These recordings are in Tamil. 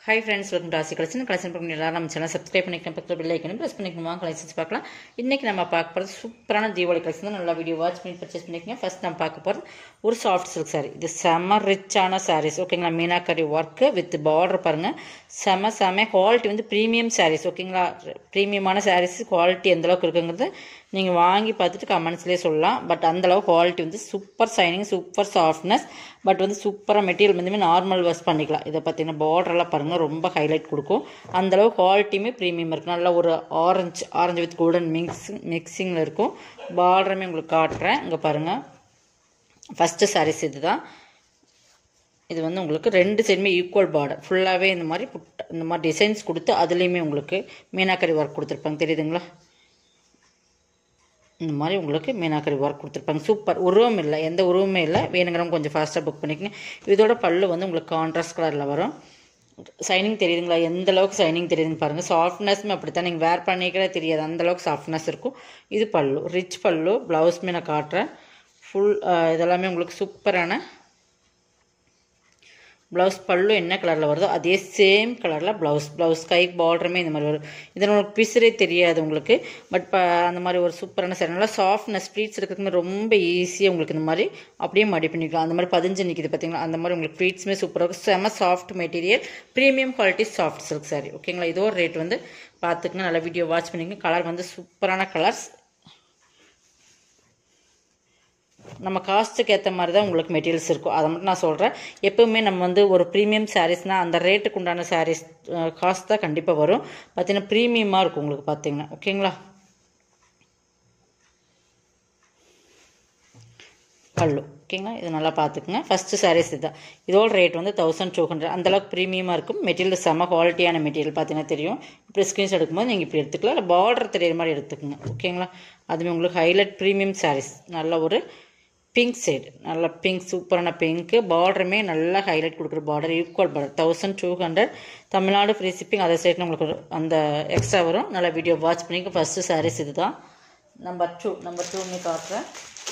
high friends welcome Rasi collection collection பண்ணி எல்லாரும் நம்ம சேனல் சப்ஸ்கிரைப் பண்ணிக்கணும் பக்கத்தில் பெல் ஐக்கனும் ப்ரெஸ் பண்ணிக்கணுமா கலெக்ஷன்ஸ் பார்க்கலாம் இன்றைக்கி நம்ம பார்க்க போகிறது சூப்பரான தீபாவளி கலெக்ஷன் தான் நல்லா வீடியோ வாட்ச் பண்ணி பர்ச்சேஸ் பண்ணிக்கங்க ஃபர்ஸ்ட் நம்ம பார்க்க போகிறது ஒரு சாஃப்ட் சில்க் saree இது செம ரிச்சான சாரீஸ் ஓகேங்களா மீனாக்கரி ஒர்க்கு வித் பார்டர் பாருங்கள் செம செம குவாலிட்டி வந்து ப்ரீமியம் சாரீஸ் ஓகேங்களா ப்ரீமியமான சாரீஸ் குவாலிட்டி எந்த அளவுக்கு இருக்குங்கிறது நீங்கள் வாங்கி பார்த்துட்டு கமெண்ட்ஸ்லேயே சொல்லலாம் பட் அந்தளவு குவாலிட்டி வந்து super shining super softness but வந்து சூப்பராக மெட்டீரியல் வந்து நார்மல் வாஷ் பண்ணிக்கலாம் இதை பார்த்தீங்கன்னா பார்டரெல்லாம் பாருங்கள் ரொம்ப ஹைலைட் கொடுக்கும் அந்தளவு குவாலிட்டியுமே ப்ரீமியம் இருக்கும் நல்ல ஒரு orange orange with golden mix மிக்சிங்கில் இருக்கும் பார்டருமே உங்களுக்கு காட்டுறேன் இங்கே பாருங்கள் ஃபஸ்ட்டு சாரீஸ் இது தான் இது வந்து உங்களுக்கு ரெண்டு சைடுமே ஈக்குவல் பார்டர் ஃபுல்லாகவே இந்த மாதிரி புட்ட இந்த மாதிரி டிசைன்ஸ் கொடுத்து அதுலேயுமே உங்களுக்கு மீனாக்கரி ஒர்க் கொடுத்துருப்பாங்க தெரியுதுங்களா இந்த மாதிரி உங்களுக்கு மீனாக்கரி ஒர்க் கொடுத்துருப்பாங்க சூப்பர் உருவம் இல்லை எந்த உருவமே இல்லை வேணுங்கிறவங்க கொஞ்சம் ஃபாஸ்ட்டாக புக் பண்ணிக்கங்க இதோட பல்லு வந்து உங்களுக்கு கான்ட்ராஸ்ட் கலரில் வரும் சைனிங் தெரியுதுங்களா எந்த அளவுக்கு சைனிங் தெரியுதுன்னு பாருங்கள் சாஃப்ட்னஸ்மே அப்படி தான் நீங்கள் வேர் பண்ணிக்கிறே தெரியாது அந்த அளவுக்கு சாஃப்ட்னஸ் இருக்கும் இது பல்லு ரிச் பல்லு ப்ளவுஸ்மே நான் காட்டுறேன் ஃபுல் இதெல்லாமே உங்களுக்கு சூப்பரான ப்ளவுஸ் பல்லு என்ன கலரில் வருதோ அதே சேம் கலரில் ப்ளவுஸ் ப்ளவுஸ் கை பார்டருமே இந்த மாதிரி வரும் இதில் உங்களுக்கு பிசுறே தெரியாது உங்களுக்கு பட் இப்போ அந்த மாதிரி ஒரு சூப்பரான சாரி நல்லா சாஃப்ட்னஸ் ப்ளீட்ஸ் இருக்கிறதுக்கு ரொம்ப ஈஸியாக உங்களுக்கு இந்த மாதிரி அப்படியே மடி பண்ணிக்கலாம் அந்த மாதிரி பதிஞ்சு நிற்கிது பார்த்தீங்களா அந்த மாதிரி உங்களுக்கு ப்ளீட்ஸுமே சூப்பராக இருக்கும் செம soft material premium quality soft silk sari ஓகேங்களா இதோ ஒரு ரேட் வந்து பார்த்துக்குங்க நல்லா வீடியோ வாட்ச் பண்ணிக்கங்க கலர் வந்து சூப்பரான கலர்ஸ் நம்ம காஸ்ட்டுக்கு ஏற்ற மாதிரி தான் உங்களுக்கு மெட்டீரியல்ஸ் இருக்கும் அதை மட்டும் நான் சொல்கிறேன் எப்போவுமே நம்ம வந்து ஒரு ப்ரீமியம் சாரீஸ்னால் அந்த ரேட்டுக்கு உண்டான சாரீஸ் காஸ்ட் தான் கண்டிப்பாக வரும் பார்த்தீங்கன்னா ப்ரீமியமாக இருக்கும் உங்களுக்கு பார்த்தீங்கன்னா ஓகேங்களா பல்லு ஓகேங்களா இது நல்லா பார்த்துக்குங்க ஃபஸ்ட்டு சாரீஸ் இதுதான் இதோட ரேட் வந்து தௌசண்ட் டூ ஹண்ட்ரட் அந்தளவுக்கு ப்ரீமியமாக இருக்கும் மெட்டீரியல் செம்ம குவாலிட்டியான மெட்டீரியல் பார்த்தீங்கன்னா தெரியும் இப்படி ஸ்க்ரீன்ஸ் எடுக்கும்போது நீங்கள் இப்படி எடுத்துக்கலாம் இல்லை பார்டர் தெரியுற மாதிரி எடுத்துக்கோங்க ஓகேங்களா அதுவே உங்களுக்கு ஹைலைட் ப்ரீமியம் சாரீஸ் நல்ல ஒரு பிங்க் சைடு நல்ல பிங்க் சூப்பரான பிங்க்கு பார்டருமே நல்லா ஹைலைட் கொடுக்குற border equal border thousand two hundred Tamil Nadu free shipping other side உங்களுக்கு அந்த எக்ஸ்ட்ரா வரும் நல்லா வீடியோ வாட்ச் பண்ணிக்க ஃபஸ்ட்டு சாரீஸ் இது தான் நம்பர் டூ நம்பர் டூன்னு காட்டுறேன்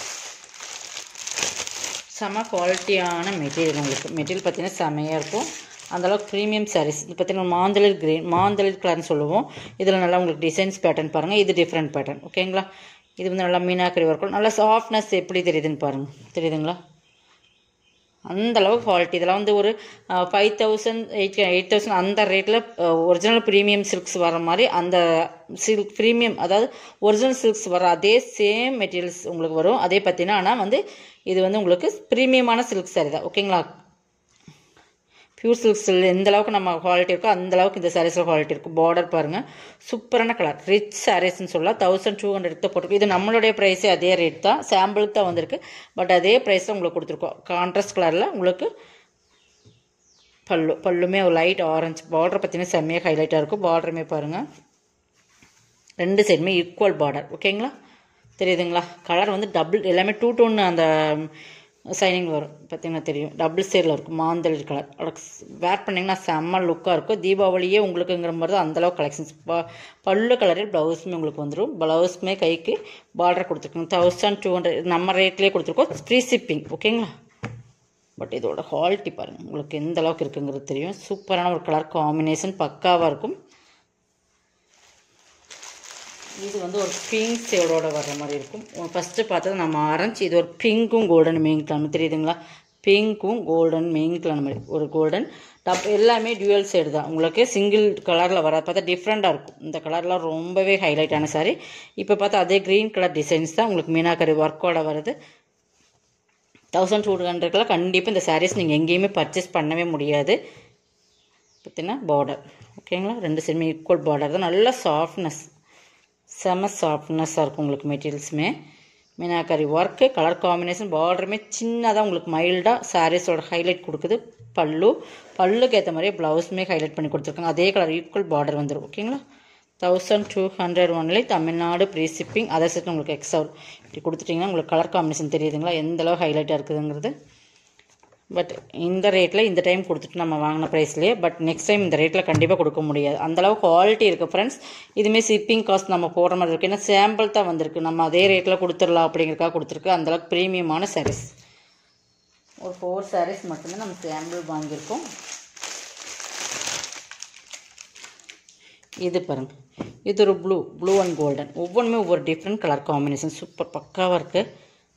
செம குவாலிட்டியான மெட்டீரியல் உங்களுக்கு மெட்டீரியல் பார்த்தீங்கன்னா செமையாக இருக்கும் அந்தளவுக்கு ப்ரீமியம் சாரீஸ் இது பார்த்தீங்கன்னா மாந்தளிர் கிரீன் மாந்தளிர் கலர்னு சொல்லுவோம் இதில் நல்லா உங்களுக்கு டிசைன்ஸ் பேட்டர்ன் பாருங்கள் இது டிஃப்ரெண்ட் பேட்டர்ன் ஓகேங்களா இது வந்து நல்லா மீனாக்கரி ஒர்க் நல்லா சாஃப்ட்னஸ் எப்படி தெரியுதுன்னு பாருங்கள் தெரியுதுங்களா அந்த அளவுக்கு குவாலிட்டி இதெல்லாம் வந்து ஒரு five thousand eight eight thousand அந்த ரேட்டில் ஒரிஜினல் ப்ரீமியம் சில்க்ஸ் வர மாதிரி அந்த சில்க் ப்ரீமியம் அதாவது ஒரிஜினல் சில்க்ஸ் வர அதே சேம் மெட்டீரியல்ஸ் உங்களுக்கு வரும் அதே பார்த்தீங்கன்னா ஆனால் வந்து இது வந்து உங்களுக்கு ப்ரீமியமான சில்க் சாரி தான் ஓகேங்களா பியூர் சில்க்ஸ் எந்த அளவுக்கு நம்ம குவாலிட்டி இருக்கோ அந்த அளவுக்கு இந்த சாரீஸில் குவாலிட்டி இருக்கும் பார்டர் பாருங்கள் சூப்பரான கலர் ரிச் சாரீஸ்னு சொல்லலாம் தௌசண்ட் டூ ஹண்ட்ரட் தான் போட்டிருக்கு இது நம்மளுடைய ப்ரைஸே அதே ரேட் தான் சாம்பிளுக்கு தான் வந்திருக்கு பட் அதே ப்ரைஸில் உங்களுக்கு கொடுத்துருக்கோம் கான்ட்ராஸ்ட் கலரில் உங்களுக்கு பல்லு பல்லுமே ஒரு லைட் ஆரஞ்சு பார்டர் பார்த்தீங்கன்னா செம்மையாக ஹைலைட்டாக இருக்கும் பார்டருமே பாருங்கள் ரெண்டு சைடுமே ஈக்குவல் பார்டர் ஓகேங்களா தெரியுதுங்களா கலர் வந்து டபுள் எல்லாமே டூ டோன் அந்த சைனிங் வரும் பார்த்தீங்கன்னா தெரியும் டபுள் சைடில் இருக்கும் மாந்தளிர் கலர் வேர் பண்ணிங்கன்னா செம்ம லுக்காக இருக்கும் தீபாவளியே உங்களுக்குங்கிற மாதிரி தான் அந்தளவுக்கு கலெக்ஷன்ஸ் பல்லு கலரில் ப்ளவுஸுமே உங்களுக்கு வந்துடும் ப்ளவுஸுமே கைக்கு பார்டர் கொடுத்துருக்கோங்க தௌசண்ட் டூ ஹண்ட்ரட் நம்ம ரேட்லேயே கொடுத்துருக்கோம் ஃப்ரீ ஷிப்பிங் ஓகேங்களா பட் இதோட குவாலிட்டி பாருங்கள் உங்களுக்கு எந்த அளவுக்கு இருக்குங்கிறது தெரியும் சூப்பரான ஒரு கலர் காம்பினேஷன் பக்காவாக இருக்கும் இது வந்து ஒரு பிங்க் ஷேடோட வர்ற மாதிரி இருக்கும் ஃபஸ்ட்டு பார்த்தது நம்ம ஆரஞ்சு இது ஒரு பிங்க்கும் கோல்டன் மெயின் கலர் தெரியுதுங்களா பிங்க்கும் கோல்டன் மெயின் கலர் மாதிரி ஒரு கோல்டன் டப் எல்லாமே டியூவல் சைடு தான் உங்களுக்கு சிங்கிள் கலரில் வர பார்த்தா டிஃப்ரெண்ட்டாக இருக்கும் இந்த கலர்லாம் ரொம்பவே ஹைலைட்டான சாரி இப்போ பார்த்தா அதே க்ரீன் கலர் டிசைன்ஸ் தான் உங்களுக்கு மீனாக்கரி ஒர்க்கோட வருது தௌசண்ட் டூ ஹண்ட்ரட்லாம் கண்டிப்பாக இந்த சாரீஸ் நீங்கள் எங்கேயுமே பர்ச்சேஸ் பண்ணவே முடியாது பார்த்தீங்கன்னா பார்டர் ஓகேங்களா ரெண்டு சைடுமே ஈக்குவல் பார்டர் தான் நல்ல சாஃப்ட்னஸ் செம சாஃப்ட்னஸ்ஸாக இருக்கும் உங்களுக்கு மெட்டீரியல்ஸுமே மீனாக்கரி ஒர்க்கு கலர் காம்பினேஷன் பார்டருமே சின்னதாக உங்களுக்கு மைல்டாக சாரீஸோட ஹைலைட் கொடுக்குது பல்லு பல்லுக்கு ஏற்ற மாதிரியே ப்ளவுஸுமே ஹைலைட் பண்ணி கொடுத்துருக்காங்க அதே கலர் ஈக்குவல் பார்டர் வந்துடும் ஓகேங்களா thousand two hundred only Tamil Nadu free shipping அதை சேர்த்து உங்களுக்கு எக்ஸ்ட்ரா இப்படி கொடுத்துட்டிங்கன்னா உங்களுக்கு கலர் காம்பினேஷன் தெரியுதுங்களா எந்த அளவு ஹைலைட்டாக இருக்குதுங்கிறது பட் இந்த ரேட்டில் இந்த டைம் கொடுத்துட்டு நம்ம வாங்கின ப்ரைஸ்லேயே பட் நெக்ஸ்ட் டைம் இந்த ரேட்டில் கண்டிப்பாக கொடுக்க முடியாது அந்தளவு குவாலிட்டி இருக்குது ஃப்ரெண்ட்ஸ் இதுமாரி ஷிப்பிங் காஸ்ட் நம்ம போடுற மாதிரி இருக்குது ஏன்னா சாம்பிள் தான் வந்திருக்கு நம்ம அதே ரேட்டில் கொடுத்துடலாம் அப்படிங்கிறக்காக கொடுத்துருக்கு அந்தளவுக்கு ப்ரீமியமான சாரீஸ் ஒரு ஃபோர் சாரீஸ் மட்டும்தான் நம்ம சாம்பிள் வாங்கியிருக்கோம் இது பாருங்க இது ஒரு ப்ளூ ப்ளூ அண்ட் கோல்டன் ஒவ்வொன்றுமே ஒவ்வொரு டிஃப்ரெண்ட் கலர் காம்பினேஷன் சூப்பர் பக்காவாக இருக்குது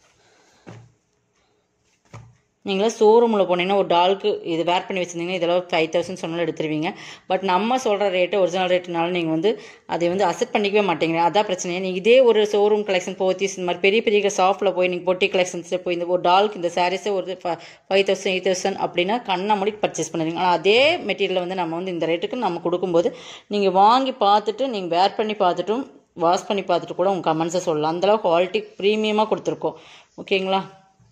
நீங்களே ஷோரூமில் போனீங்கன்னா ஒரு டாலுக்கு இது வேர் பண்ணி வச்சுருந்தீங்கன்னா இதெல்லாம் ஃபைவ் தௌசண்ட் சொன்னாலும் எடுத்துருவீங்க பட் நம்ம சொல்கிற ரேட்டு ஒரிஜினல் ரேட்டுனாலும் நீங்கள் வந்து அதை வந்து அசெப்ட் பண்ணிக்கவே மாட்டீங்க அதான் பிரச்சனை நீங்கள் இதே ஒரு ஷோரூம் கலெக்ஷன் போத்தீஸ் இந்த மாதிரி பெரிய பெரிய ஷாப்பில் போய் நீங்கள் பொட்டி கலெக்ஷன்ஸில் போய் இந்த ஒரு டாலுக்கு இந்த சாரீஸே ஒரு ஃபைவ் தௌசண்ட் எயிட் தௌசண்ட் அப்படின்னா கண்ணை மூடி பர்ச்சேஸ் பண்ணுறீங்க ஆனால் அதே மெட்டீரியலை வந்து நம்ம வந்து இந்த ரேட்டுக்கு நம்ம கொடுக்கும்போது நீங்கள் வாங்கி பார்த்துட்டு நீங்கள் வேர் பண்ணி பார்த்துட்டும் வாஷ் பண்ணி பார்த்துட்டு கூட உங்கள் கமெண்ட்ஸை சொல்லலாம் அந்தளவுக்கு குவாலிட்டி ப்ரீமியமாக கொடுத்துருக்கோம் ஓகேங்களா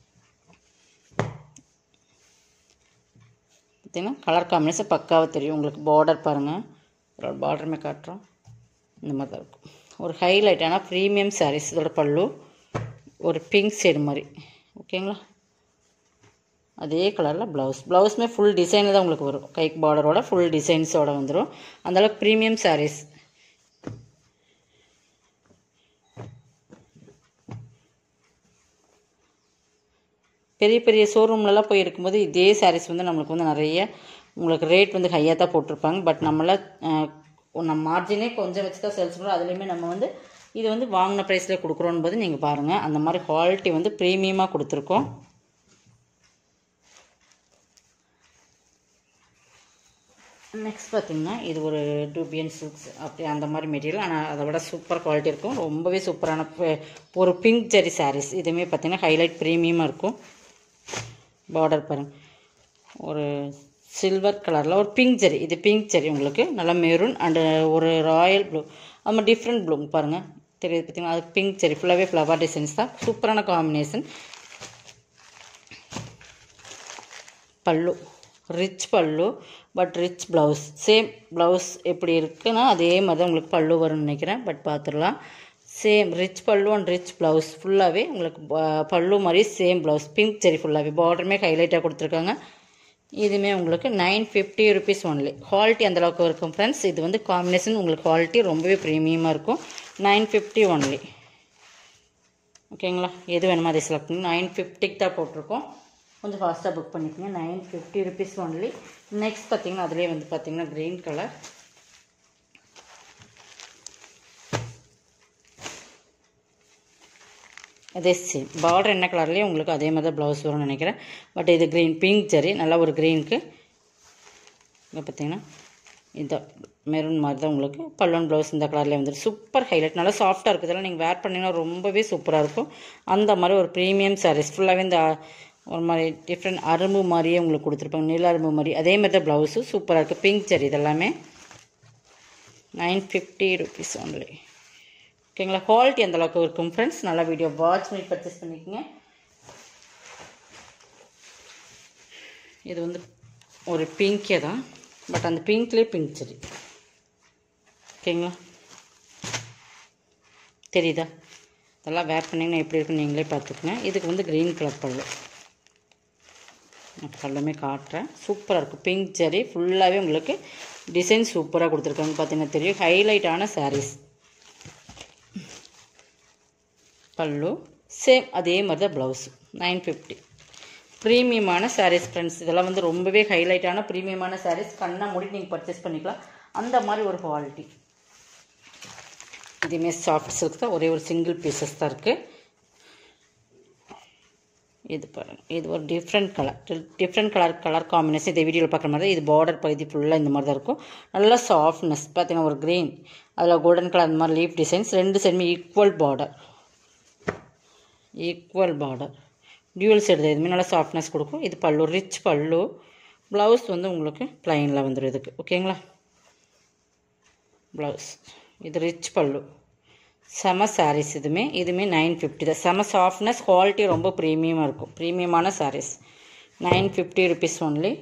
பார்த்தீங்கன்னா கலர் காம்பினேஷன் பக்காவாக தெரியும் உங்களுக்கு பார்டர் பாருங்கள் ஒரு பார்டருமே காட்டுறோம் இந்த மாதிரி தான் இருக்கும் ஒரு ஹைலைட்டான ப்ரீமியம் சாரீஸ் இதோட பல்லு ஒரு பிங்க் ஷேடு மாதிரி ஓகேங்களா அதே கலரில் ப்ளவுஸ் ப்ளவுஸுமே ஃபுல் டிசைனில் தான் உங்களுக்கு வரும் கைக்கு பார்டரோட ஃபுல் டிசைன்ஸோட வந்துடும் அந்தளவுக்கு ப்ரீமியம் சாரீஸ் பெரிய பெரிய ஷோரூம்லலாம் போய் இருக்கும்போது இதே சாரீஸ் வந்து நம்மளுக்கு வந்து நிறைய உங்களுக்கு ரேட் வந்து ஹையாக தான் போட்டிருப்பாங்க பட் நம்மள நம்ம மார்ஜினே கொஞ்சம் வச்சு தான் சேல்ஸ் பண்ணுறோம் அதுலேயுமே நம்ம வந்து இது வந்து வாங்கின ப்ரைஸில் கொடுக்குறோன்னு போது நீங்கள் பாருங்கள் அந்த மாதிரி குவாலிட்டி வந்து ப்ரீமியமாக கொடுத்துருக்கோம் நெக்ஸ்ட் பார்த்திங்கன்னா இது ஒரு டூபியன் சில்க்ஸ் அப்படி அந்த மாதிரி மெட்டீரியல் ஆனால் அதை விட சூப்பர் குவாலிட்டி இருக்கும் ரொம்பவே சூப்பரான ஒரு பிங்க் ஜெரி சாரீஸ் இதுவுமே பார்த்திங்கன்னா ஹைலைட் ப்ரீமியமாக இருக்கும் பார்டர் பாருங்கள் ஒரு சில்வர் கலரில் ஒரு பிங்க் ஜெரி இது பிங்க் ஜெரி உங்களுக்கு நல்லா மெரூன் அண்டு ஒரு ராயல் ப்ளூ அது மாதிரி டிஃப்ரெண்ட் ப்ளூ பாருங்கள் தெரியுது பார்த்தீங்கன்னா அது பிங்க் ஜெரி ஃபுல்லாகவே ஃப்ளவர் டிசைன்ஸ் தான் சூப்பரான combination pallu rich pallu but rich blouse same blouse எப்படி இருக்குன்னா அதே மாதிரி தான் உங்களுக்கு பல்லு வரும்னு நினைக்கிறேன் பட் பார்த்துடலாம் same rich pallu and rich blouse ஃபுல்லாகவே உங்களுக்கு பல்லு மாதிரி சேம் ப்ளவுஸ் பிங்க் சரி ஃபுல்லாகவே பார்டருமே ஹைலைட்டாக கொடுத்துருக்காங்க இதுவுமே உங்களுக்கு nine fifty rupees only quality அந்தளவுக்கு இருக்கும் ஃப்ரெண்ட்ஸ் இது வந்து காம்பினேஷன் உங்களுக்கு குவாலிட்டி ரொம்பவே ப்ரீமியமாக இருக்கும் நைன் ஃபிஃப்டி ஒன்லி ஓகேங்களா எது வேணுமோ அதை செலக்ட் பண்ணி நைன் ஃபிஃப்டிக்கு தான் போட்டிருக்கோம் கொஞ்சம் ஃபாஸ்ட்டாக புக் பண்ணிக்கோங்க nine fifty rupees only next பார்த்தீங்கன்னா அதிலே வந்து பார்த்தீங்கன்னா க்ரீன் கலர் அதே சேம் பார்டர் என்ன கலர்லேயும் உங்களுக்கு அதே மாதிரி தான் ப்ளவுஸ் வரும்னு நினைக்கிறேன் பட் இது க்ரீன் பிங்க் ஜரி நல்லா ஒரு க்ரீனுக்கு இங்கே பார்த்தீங்கன்னா இந்த மெரூன் மாதிரி தான் உங்களுக்கு பல்லுவன் ப்ளவுஸ் இந்த கலர்லேயே வந்துடும் சூப்பர் ஹைலைட் நல்லா சாஃப்டாக இருக்குது இதெல்லாம் நீங்கள் வேர் பண்ணிங்கன்னா ரொம்பவே சூப்பராக இருக்கும் அந்த மாதிரி ஒரு ப்ரீமியம் சாரீஸ் ஃபுல்லாகவே இந்த ஒரு மாதிரி டிஃப்ரெண்ட் அரும்பு மாதிரியே உங்களுக்கு கொடுத்துருப்பாங்க நீல அரும்பு மாதிரி அதே மாதிரி தான் ப்ளவுஸும் சூப்பராக இருக்குது பிங்க் ஜரி இதெல்லாமே நைன் ஃபிஃப்டி ருபீஸ் ஒன்லி ஓகேங்களா குவாலிட்டி அந்த அளவுக்கு இருக்கும் ஃப்ரெண்ட்ஸ் நல்லா வீடியோ வாட்ச் பண்ணி பர்ச்சேஸ் பண்ணிக்கோங்க இது வந்து ஒரு பிங்கே தான் பட் அந்த பிங்க்லேயே பிங்க் சரி ஓகேங்களா தெரியுதா இதெல்லாம் வேர் பண்ணிங்கன்னா எப்படி இருக்குன்னு நீங்களே பார்த்துக்குங்க இதுக்கு வந்து க்ரீன் கலர் பல்லு நான் பல்லுமே காட்டுறேன் சூப்பராக இருக்கும் பிங்க் ஜரி ஃபுல்லாகவே உங்களுக்கு டிசைன் சூப்பராக கொடுத்துருக்காங்க பார்த்தீங்கன்னா தெரியும் ஹைலைட்டான சாரீஸ் பல்லு சேம் அதே மாதிரி தான் ப்ளவுஸ் நைன் ஃபிஃப்டி ப்ரீமியமான சாரீஸ் ஃப்ரெண்ட்ஸ் இதெல்லாம் வந்து ரொம்பவே ஹைலைட்டான ப்ரீமியமான சாரீஸ் கண்ணை மூடி நீங்கள் பர்ச்சேஸ் பண்ணிக்கலாம் அந்த மாதிரி ஒரு குவாலிட்டி இதுவுமே சாஃப்ட் சில்க் தான் ஒரே ஒரு சிங்கிள் பீசஸ் தான் இருக்குது இது பாருங்கள் இது ஒரு different colour different colour colour combination இதை வீடியோவில் பார்க்குற மாதிரி தான் இது பார்டர் பகுதி ஃபுல்லாக இந்த மாதிரி தான் இருக்கும் நல்லா சாஃப்ட்னஸ் பார்த்தீங்கன்னா ஒரு க்ரீன் அதில் கோல்டன் கலர் அந்த மாதிரி லீஃப் டிசைன்ஸ் ரெண்டு சைடுமே equal border equal border dual side எதுவுமே நல்லா சாஃப்ட்னஸ் கொடுக்கும் இது பல்லு ரிச் பல்லு ப்ளவுஸ் வந்து உங்களுக்கு ப்ளைனில் வந்துடும் இதுக்கு ஓகேங்களா ப்ளவுஸ் இது ரிச் பல்லு செம சாரீஸ் இதுவுமே இதுவுமே நைன் ஃபிஃப்டி தான் செம சாஃப்ட்னஸ் குவாலிட்டி ரொம்ப ப்ரீமியமாக இருக்கும் ப்ரீமியமான saris nine fifty rupees only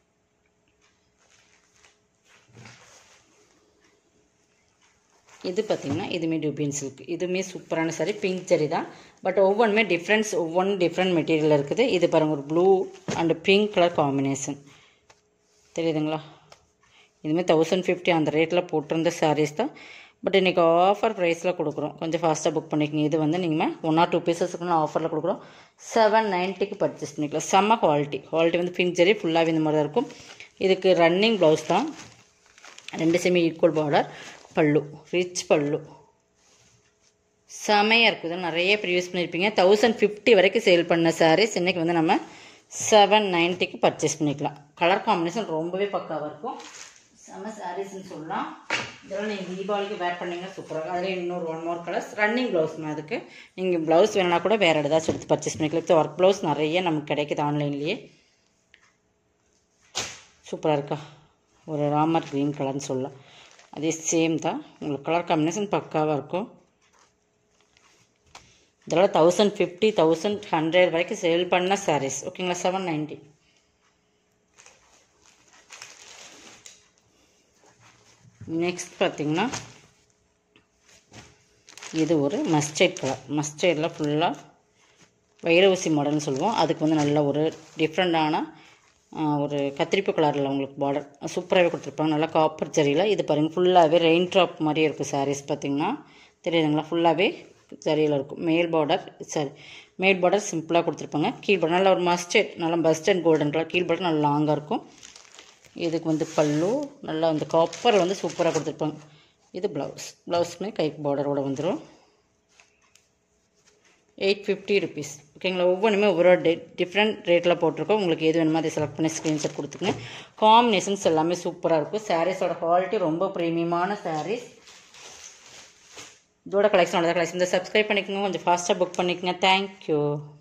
இது பார்த்திங்கன்னா இதுவுமே டூபியன் சில்க் இதுவுமே சூப்பரான சாரி பிங்க் சரி தான் பட் ஒவ்வொன்றுமே டிஃப்ரென்ஸ் ஒவ்வொன்றும் டிஃப்ரெண்ட் மெட்டீரியல் இருக்குது இது பாருங்கள் ஒரு blue and pink colour combination தெரியுதுங்களா இதுவுமே தௌசண்ட் ஃபிஃப்டி அந்த ரேட்டில் போட்டிருந்த சாரீஸ் தான் பட் இன்றைக்கி ஆஃபர் ப்ரைஸில் கொடுக்குறோம் கொஞ்சம் ஃபாஸ்ட்டாக புக் பண்ணிக்கோங்க இது வந்து நீங்கள் ஒன் ஆர் டூ பீசஸ்க்கு ஆஃபரில் கொடுக்குறோம் செவன் நைன்ட்டிக்கு பர்ச்சேஸ் பண்ணிக்கலாம் செம்ம குவாலிட்டி குவாலிட்டி வந்து பிங்க் ஜெரி ஃபுல்லாகவே இந்த மாதிரி தான் இருக்கும் இதுக்கு ரன்னிங் ப்ளவுஸ் தான் ரெண்டு semi equal border pallu rich pallu செமையாக இருக்குது நிறைய ப்ரீவியூஸ் பண்ணியிருப்பீங்க தௌசண்ட் ஃபிஃப்டி வரைக்கும் சேல் பண்ண சாரீஸ் இன்றைக்கி வந்து நம்ம செவன் நைன்ட்டிக்கு பர்ச்சேஸ் பண்ணிக்கலாம் கலர் காம்பினேஷன் ரொம்பவே பக்காவாக இருக்கும் செம சாரீஸ்னு சொல்லலாம் இதெல்லாம் நீங்கள் தீபாவளிக்கு வேர் பண்ணீங்கன்னா சூப்பராக அதில் இன்னொரு ஒன் மோர் கலர்ஸ் ரன்னிங் ப்ளவுஸ்மா அதுக்கு நீங்கள் ப்ளவுஸ் வேணும்னா கூட வேறு ஏதாச்சும் எடுத்து பர்ச்சேஸ் பண்ணிக்கலாம் இப்போ ஒர்க் ப்ளவுஸ் நிறைய நமக்கு கிடைக்குது ஆன்லைன்லேயே சூப்பராக இருக்கா ஒரு ராமர் க்ரீன் கலர்னு சொல்லலாம் அதே சேம் தான் உங்களுக்கு கலர் காம்பினேஷன் பக்காவாக இருக்கும் இதெல்லாம் தௌசண்ட் ஃபிஃப்டி தௌசண்ட் ஹண்ட்ரட் வரைக்கும் சேல் பண்ண சாரீஸ் ஓகேங்களா செவன் நைன்ட்டி நெக்ஸ்ட் பார்த்தீங்கன்னா இது ஒரு மஸ்டர்ட் கலர் மஸ்டர்டில் ஃபுல்லாக வைர ஊசி மாடல்னு சொல்லுவோம் அதுக்கு வந்து நல்ல ஒரு டிஃப்ரெண்ட்டான ஒரு கத்திரிப்பு கலரில் உங்களுக்கு பார்டர் சூப்பராகவே கொடுத்துருப்பாங்க நல்லா காப்பர் ஜரியில் இது பாருங்கள் ஃபுல்லாகவே ரெயின் ட்ராப் மாதிரியே இருக்கும் சாரீஸ் பார்த்தீங்கன்னா தெரியுதுங்களா ஃபுல்லாகவே ஜரியில் இருக்கும் மேல் பார்டர் சாரி மேல் பார்டர் சிம்பிளாக கொடுத்துருப்பாங்க கீழ் பார்டர் நல்ல ஒரு மஸ்டர்ட் நல்லா பஸ்டர்ட் கோல்டன் கலர் கீழ் பார்டர் நல்லா லாங்காக இருக்கும் இதுக்கு வந்து பல்லு நல்லா வந்து காப்பரில் வந்து சூப்பராக கொடுத்துருப்பாங்க இது ப்ளவுஸ் ப்ளவுஸ்க்குமே கைக்கு பார்டரோட வந்துடும் எயிட் ஃபிஃப்டி ருபீஸ் ஓகேங்களா ஒவ்வொன்றுமே ஒவ்வொரு டே டிஃப்ரெண்ட் ரேட்டில் போட்டிருக்கோம் உங்களுக்கு எது வேணுமோ அதை செலக்ட் பண்ணி ஸ்க்ரீன்ஷாட் கொடுத்துங்க காம்பினேஷன்ஸ் எல்லாமே சூப்பராக இருக்கும் சாரீஸோட குவாலிட்டி ரொம்ப ப்ரீமியமான சாரீஸ் இதோட கலெக்ஷனோட கலெக்ஷன் இந்த சப்ஸ்கிரைப் பண்ணிக்கோங்க கொஞ்சம் ஃபாஸ்ட்டாக புக் பண்ணிக்கோங்க தேங்க்யூ